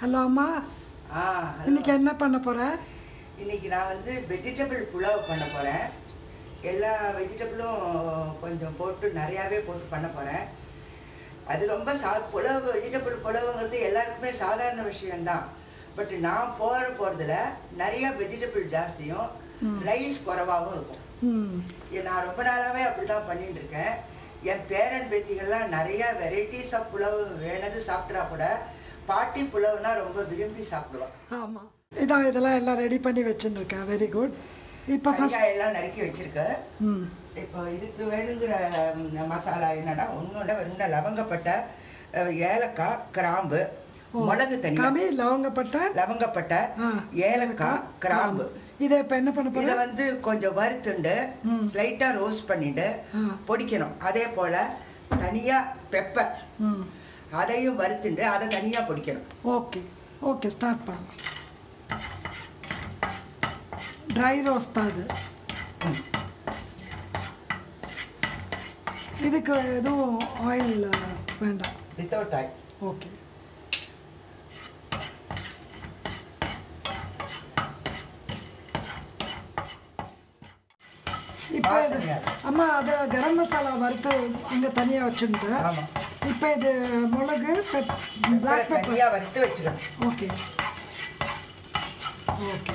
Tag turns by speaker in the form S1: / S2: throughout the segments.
S1: Hello அம்மா
S2: ஆ hello.
S1: இன்னைக்கு என்ன பண்ண போற
S2: இன்னைக்கு நான் வந்து வெஜிடபிள் புலாவ் பண்ண போகிறேன் எல்லா வெஜிடபிளும் கொஞ்சம் போட்டு நிறையாவே போட்டு பண்ண போகிறேன் அது ரொம்ப சா புலவு வெஜிடபிள் புலவுங்கிறது எல்லாருக்குமே சாதாரண விஷயம்தான் பட் நான் போகிற போகிறதுல நிறைய வெஜிடபிள் ஜாஸ்தியும் ரைஸ் குறைவாகவும் இருக்கும்
S1: ம்
S2: இது நான் ரொம்ப நாளாகவே அப்படி தான் பண்ணிட்டு இருக்கேன் என் பேரன் பேத்திகள்லாம் நிறையா வெரைட்டிஸ் ஆஃப் புலவு வேணது சாப்பிட்றா கூட பாட்டி புலவுனா ரொம்ப விரும்பி சாப்பிடுவான்
S1: ஆமாம் இதான் இதெல்லாம் எல்லாம் ரெடி பண்ணி வச்சுருக்கேன் வெரி குட் இப்போ ஃபஸ்ட்
S2: வெங்காயம் எல்லாம் நறுக்கி வச்சிருக்க
S1: ம்
S2: இப்போ இதுக்கு வேணுங்கிற ம், மசாலா என்னன்னா ஒன்னோட ரெண்டு லவங்கப்பட்டை அஹ், ஏலக்காய் கிராம்பு மிளகு தனி
S1: காமி லவங்கப்பட்டை
S2: லவங்கப்பட்டை
S1: ஆ.
S2: ஏலக்காய் கிராம்பு
S1: இதை இப்போ என்ன பண்ண
S2: இதை
S1: போற
S2: வந்து கொஞ்சம் வறுத்துண்டு ஸ்லைட்டாக ரோஸ்ட் பண்ணிட்டு
S1: ஆ.
S2: பொடிக்கணும் அதே போல் தனியாக பெப்பர்
S1: ம்
S2: அதையும் வறுத்துண்டு அதை தனியாக பொடிக்கணும்
S1: ஓகே ஓகே ஸ்டார்ட் பண்ணலாம் ட்ரை ரோஸ்ட் தான் இது இதுக்கு எதுவும் ஆயில் வேண்டாம்
S2: வித்தவுட் ஆயில்
S1: ஓகே இப்போ இது
S2: வாசனையா இருக்கு.
S1: அம்மா அது கரம் மசாலா வறுத்து அங்கே தனியாக வச்சுருந்தேன்
S2: ஆமாம்
S1: இப்போ இது மிளகு பிளாக் பெப்பர்
S2: தனியாக வறுத்து வச்சுக்கணும்
S1: ஓகே ஓகே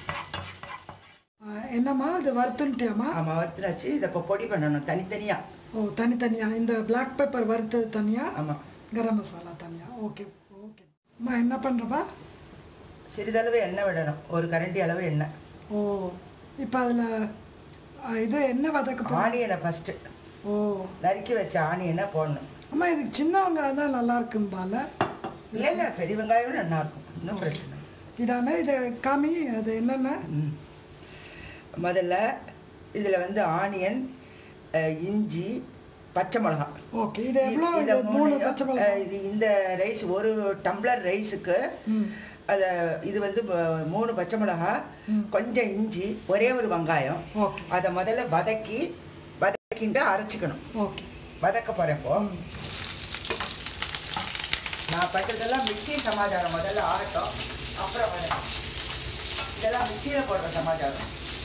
S1: என்னம்மா இது வறுத்துன்ட்டியாம்மா
S2: ஆமாம் வறுத்துனாச்சு இதை இப்போ பொடி பண்ணணும் தனித்தனியாக
S1: ஓ தனித்தனியாக இந்த பிளாக் பெப்பர் வறுத்தது தனியாக
S2: ஆமாம்
S1: கரம் மசாலா தனியாக ஓகே ஓகே அம்மா என்ன பண்ணுறப்பா
S2: சிறிதளவு எண்ணெய் விடணும் ஒரு கரண்டி அளவு எண்ணெய்
S1: ஓ இப்போ அதில் இது என்ன வதக்க போ
S2: ஆனியனை ஃபஸ்ட்டு
S1: ஓ
S2: நறுக்கி வச்ச ஆனியனை போடணும்
S1: அம்மா இதுக்கு சின்ன வெங்காயம் தான் நல்லா இருக்கும்பால
S2: இல்லை இல்லை பெரிய வெங்காயம் நல்லா இருக்கும் இன்னும் பிரச்சனை இல்லை.
S1: இதானே இது காமி அது என்னென்ன
S2: ம். முதல்ல இதில் வந்து ஆனியன் அஹ், இஞ்சி பச்சை மிளகா
S1: ஓகே இது எவ்வளோ
S2: இதை
S1: இது மூணு
S2: மூணையும்,
S1: பச்சை மிளகா
S2: அஹ், இது இந்த ரைஸ் ஒரு டம்ளர் ரைஸுக்கு அதை இது வந்து ம- மூணு பச்சை மிளகா கொஞ்சம் இஞ்சி ஒரே ஒரு வெங்காயம்
S1: ஓகே
S2: அதை முதல்ல வதக்கி வதக்கிட்டு அரைச்சிக்கணும்
S1: ஓகே
S2: வதக்க போகிறப்போ நான் பண்ணுறதெல்லாம் மிக்ஸி சமாச்சாரம் முதல்ல ஆகட்டும் அப்புறம் வதக்கம் இதெல்லாம் மிக்சியில் போடுற சமாச்சாரம்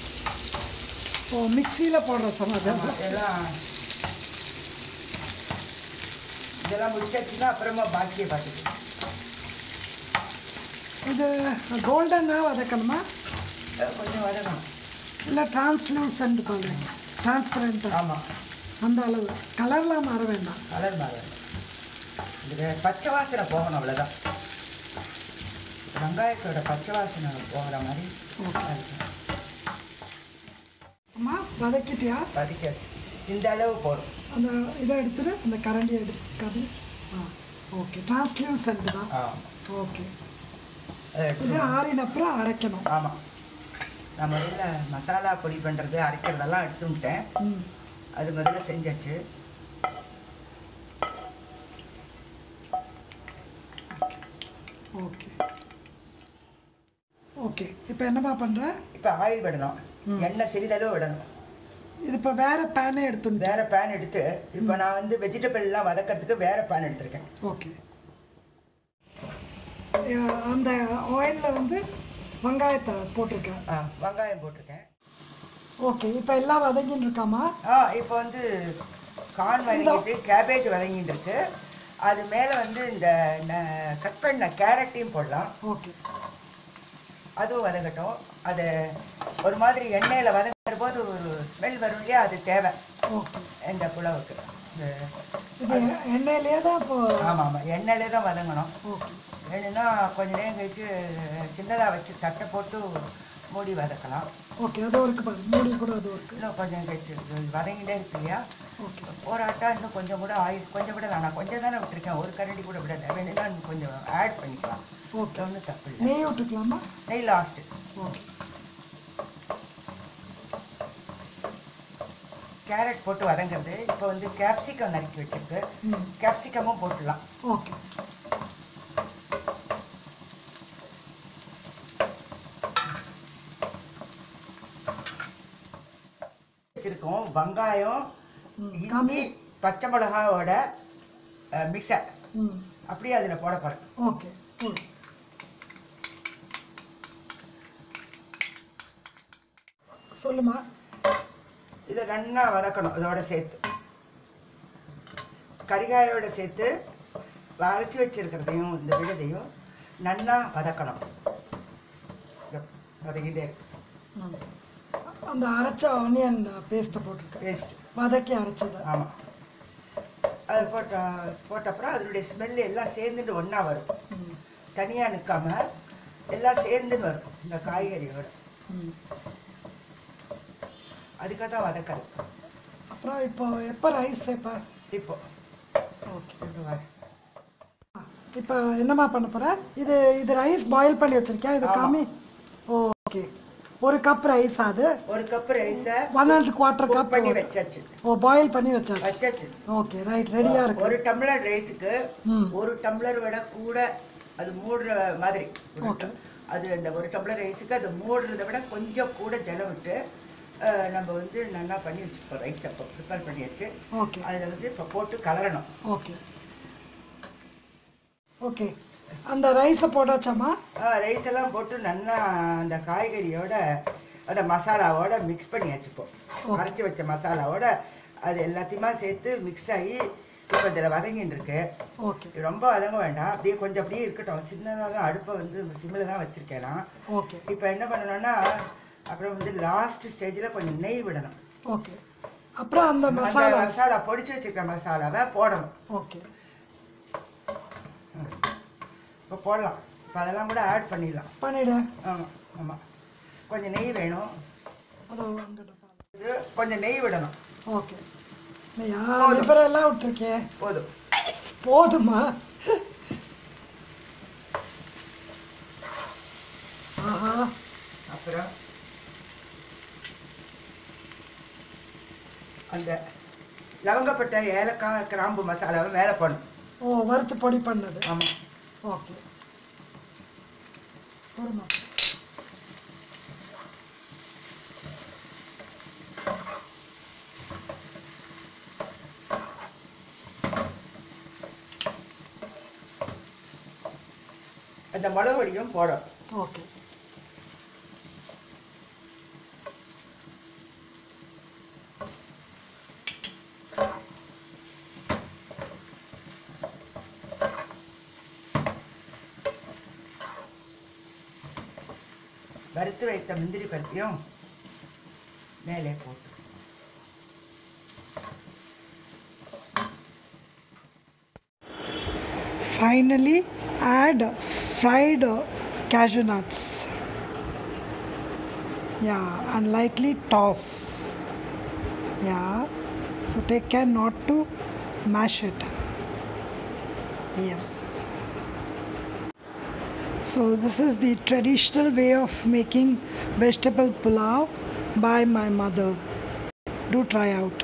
S1: ஓ மிக்சியில் போடுற சமாஜம்
S2: ஆமா, இதெல்லாம் இதெல்லாம் முடிச்சாச்சுன்னா அப்புறமா பாக்கியை பார்த்துக்கலாம்
S1: இது கோல்டனாக வதக்கணுமா
S2: அஹ் கொஞ்சம் வதங்கணும்
S1: இல்லை டிரான்ஸ்லூசன்ட் பண்ணுங்க டிரான்ஸ்பரண்ட்டாக
S2: ஆமாம்
S1: அந்த அளவு கலர்லாம் மாற வேண்டாம்
S2: கலர் மாறணும் இது பச்சை வாசனை போகணும் அவ்வளோதான் வெங்காயத்தோட பச்சை வாசனை போகிற மாதிரி வதக்கணும்.
S1: அம்மா வதக்கிட்டியா
S2: வதக்கியாச்சு இந்த அளவு போதும்
S1: அந்த இதை எடுத்துட்டு அந்த கரண்டியை எடுக்காது ஆ ஓகே டிரான்ஸ்லூசன்ட் தான்
S2: ஆமாம்
S1: ஓகே
S2: அதை
S1: இது
S2: எடுத்து
S1: ஆறின அப்புறம் அரைக்கணும்
S2: ஆமாம் நான் முதல்ல மசாலா பொடி பண்ணுறது அரைக்கிறதெல்லாம் எடுத்துட்டேன்
S1: ம்
S2: அது முதல்ல செஞ்சாச்சு
S1: ஓகே ஓகே இப்போ என்னம்மா பண்ணுற
S2: இப்போ ஆயில் விடணும் எண்ணெய் சிறிதளவு விடணும்
S1: இது இப்போ வேறு பேனே எடுத்துட்டு
S2: வேற பேன் எடுத்து இப்போ நான் வந்து வெஜிடபிள்லாம் வதக்கிறதுக்கு வேற பேன் எடுத்திருக்கேன்
S1: ஓகே அஹ் அந்த ஆயிலில் வந்து வெங்காயத்தை போட்டிருக்கேன்
S2: ஆ வெங்காயம் போட்டிருக்கேன்
S1: ஓகே இப்போ எல்லாம் வதங்கின்னு இருக்காமா
S2: ஆ இப்போ வந்து கார்ன் வதங்கிட்டு கேபேஜ் வதங்கிட்டு இருக்கு அது மேலே வந்து இந்த கட் பண்ண கேரட்டையும் போடலாம்
S1: ஓகே
S2: அதுவும் வதங்கட்டும் அது ஒரு மாதிரி எண்ணெயில் வதங்குற போது ஒரு ஸ்மெல் வரும் இல்லையா அது தேவை
S1: ஓகே
S2: இந்த புலாவுக்கு இந்த
S1: இது எண்ணெயிலே தான் இப்போ
S2: ஆமாம் ஆமாம் எண்ணெயிலே தான் வதங்கணும்
S1: ஓகே
S2: வேணும்னா கொஞ்ச நேரம் கழிச்சு சின்னதாக வச்சு தட்டை போட்டு மூடி வதக்கலாம்
S1: ஓகே அதுவும் இருக்கு பாருங்க மூடி கூட அதுவும் இருக்கு
S2: இன்னும் கொஞ்சம் கழிச்சு இது வதங்கிட்டே இருக்கு இல்லையா
S1: ஓகே
S2: போராட்டா இன்னும் கொஞ்சம் கூட ஆயில் கொஞ்சம் கூட வேணாம் கொஞ்சம் தானே விட்டுருக்கேன் ஒரு கரண்டி கூட விடல வேணும்னா இன்னும் கொஞ்சம் ஆட் பண்ணிக்கலாம்
S1: ஓகே
S2: ஒன்றும் தப்பு இல்லை
S1: நெய் விட்டுக்கலாமா
S2: நெய் லாஸ்ட்டு
S1: ஓகே
S2: கேரட் போட்டு வதங்குறது இப்போ வந்து கேப்சிகம் நறுக்கி வச்சிருக்கு
S1: ம்
S2: கேப்சிகமும் போட்டுடலாம்
S1: ஓகே
S2: வச்சிருக்கோம் வெங்காயம்
S1: ம்,
S2: இஞ்சி பச்சை மிளகாவோட மிக்சர்
S1: ம்
S2: அப்படியே அதில் போட போகிறேன்
S1: ஓகே போடு சொல்லுமா
S2: இதை நல்லா வதக்கணும் இதோட சேர்த்து கறிகாயோட சேர்த்து அரைச்சி வச்சிருக்கிறதையும் இந்த விழுதையும் நல்லா வதக்கணும் இதோ வதக்கிட்டே இருக்கு
S1: ம். அந்த அரைச்ச ஆனியன் பேஸ்ட்டை போட்டிருக்கேன்
S2: பேஸ்ட்
S1: வதக்கி அரைச்சது
S2: ஆமாம் அது போட்ட போட்டப்புறம் அதனுடைய ஸ்மெல் எல்லாம் சேர்ந்துட்டு ஒன்றா வரும்
S1: ம்.
S2: தனியாக நிற்காம எல்லாம் சேர்ந்துன்னு வரும் இந்த காய்கறியோட
S1: ம்.
S2: அதுக்காக தான் வதக்கிறது
S1: அப்புறம் இப்போ எப்போ ரைஸ் சேர்ப்ப
S2: இப்போ
S1: ஓகே
S2: இப்போ வரேன்
S1: இப்போ என்னம்மா பண்ண போற இது இது ரைஸ் பாயில் பண்ணி வச்சிருக்கியா இது
S2: ஆமா.
S1: காமி ஓகே ஒரு கப் ரைஸ் அது
S2: ஒரு கப் ரைஸை
S1: one and quarter
S2: cook
S1: cup
S2: பண்ணி வச்சாச்சு
S1: ஓ பாயில் பண்ணி வச்சாச்சு
S2: வச்சாச்சு
S1: ஓகே ரைட் ரெடியா இருக்கு
S2: ஒரு டம்ளர் ரைஸுக்கு
S1: ம்.
S2: ஒரு டம்ளர் விட கூட அது மூடுற மாதிரி ஒரு
S1: Okay.
S2: அது அந்த ஒரு டம்ளர் ரைஸுக்கு அது மூடுறதை விட கொஞ்சம் கூட ஜலம் விட்டு அஹ், நம்ம வந்து நல்லா பண்ணி வச்சுருக்கோம் ரைஸ் அப்போ ப்ரிப்பேர் பண்ணியாச்சு
S1: ஓகே
S2: அதில் வந்து இப்போ போட்டு கலரணும்
S1: ஓகே ஓகே அந்த ரைஸை போட்டாச்சாம்மா
S2: ரைஸ் எல்லாம் போட்டு நல்லா அந்த காய்கறியோட அந்த மசாலாவோட மிக்ஸ் பண்ணியாச்சு இப்போ அரைச்சி வச்ச மசாலாவோட அது எல்லாத்தையுமா சேர்த்து மிக்ஸ் ஆகி இப்போ இதில் வதங்கின்னு இருக்கு
S1: ஓகே
S2: ரொம்ப வதங்க வேண்டாம் அப்படியே கொஞ்சம் அப்படியே இருக்கட்டும் சின்னதாக தான் அடுப்பை வந்து சிம்மில் தான் வச்சுருக்கேன் நான்
S1: ஓகே
S2: இப்போ என்ன பண்ணணும்னா அப்புறம் வந்து லாஸ்ட் ஸ்டேஜில் கொஞ்சம் நெய் விடணும்
S1: ஓகே அப்புறம் அந்த
S2: அந்த
S1: மசாலா
S2: மசாலா பொடிச்சு வச்சிருக்க மசாலாவை போடணும்
S1: ஓகே
S2: இப்போ போடலாம் இப்போ அதெல்லாம் கூட ஆட் பண்ணிடலாம்
S1: பண்ணிடு
S2: ஆமாம் ஆமாம் கொஞ்சம் நெய் வேணும்
S1: அதோ அங்கிட்ட பாரு.
S2: இது கொஞ்சம் நெய் விடணும்
S1: ஓகே நெய்யா லிபரெல்லாம் விட்டுருக்கே
S2: போதும்
S1: போதுமா ஆஹா
S2: அப்புறம் அந்த லவங்கப்பட்ட ஏலக்காய் கிராம்பு மசாலாவை மேலே போடணும்
S1: ஓ வறுத்து பொடி பண்ணது
S2: ஆமாம்
S1: ஓகே பொறுமா
S2: அந்த மிளகுடியும் போடணும்
S1: ஓகே
S2: வறுத்து வைத்த முந்திரி பருப்பையும் மேலே போட்டு
S1: Finally, add fried uh, cashew nuts. Yeah, and lightly toss. Yeah, so take care not to mash it. Yes. So, this is the traditional way of making vegetable pulao by my mother. Do try out.